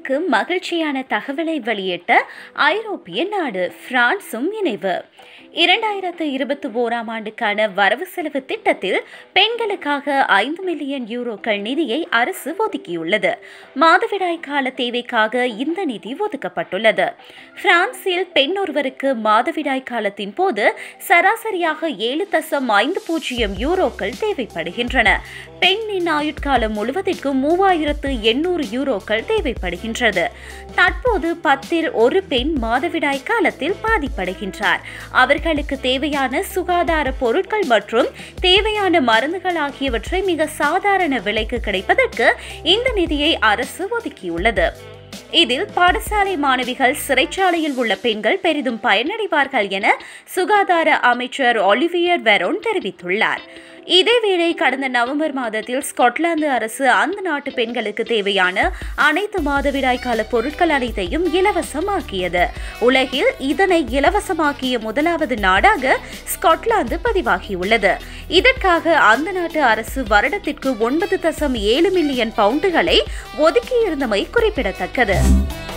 பெண்களுக்கு மகிழ்ச்சியான தகவலை வெளியிட்ட ஐரோப்பிய நாடு பிரான்சும் இணைவு இரண்டாயிரத்து இருபத்தி ஓராம் ஆண்டுக்கான வரவு செலவு திட்டத்தில் பெண்களுக்காக ஐந்து மில்லியன் யூரோக்கள் நிதியை அரசு ஒதுக்கியுள்ளது மாதவிடாய் கால தேவைக்காக இந்த நிதி ஒதுக்கப்பட்டுள்ளது பிரான்சில் பெண் ஒருவருக்கு மாதவிடாய் காலத்தின் போது சராசரியாக ஏழு தசம் ஐந்து பூஜ்ஜியம் யூரோக்கள் தேவைப்படுகின்றன பெண்ணின் ஆயுட்காலம் முழுவதற்கும் மூவாயிரத்து எண்ணூறு யூரோக்கள் தேவைப்படுகின்றது தற்போது பத்தில் ஒரு பெண் மாதவிடாய் காலத்தில் பாதிப்படைகின்றார் அவர்களுக்கு தேவையான சுகாதார பொருட்கள் மற்றும் தேவையான மருந்துகள் ஆகியவற்றை மிக சாதாரண விலைக்கு கிடைப்பதற்கு இந்த நிதியை அரசு ஒதுக்கியுள்ளது இதில் பாடசாலை மாணவிகள் சிறைச்சாலையில் உள்ள பெண்கள் பெரிதும் பயனடைவார்கள் என சுகாதார அமைச்சர் ஒலிவியர் வெரோன் தெரிவித்துள்ளார் இதேவேளை கடந்த நவம்பர் மாதத்தில் ஸ்காட்லாந்து அரசு அந்த நாட்டு பெண்களுக்கு தேவையான அனைத்து மாதவிடாய் கால பொருட்கள் அனைத்தையும் இலவசமாக்கியது உலகில் இதனை இலவசமாக்கிய முதலாவது நாடாக ஸ்காட்லாந்து பதிவாகியுள்ளது இதற்காக அந்த நாட்டு அரசு வருடத்திற்கு ஒன்பது தசம் ஏழு மில்லியன் பவுண்டுகளை ஒதுக்கியிருந்தமை குறிப்பிடத்தக்கது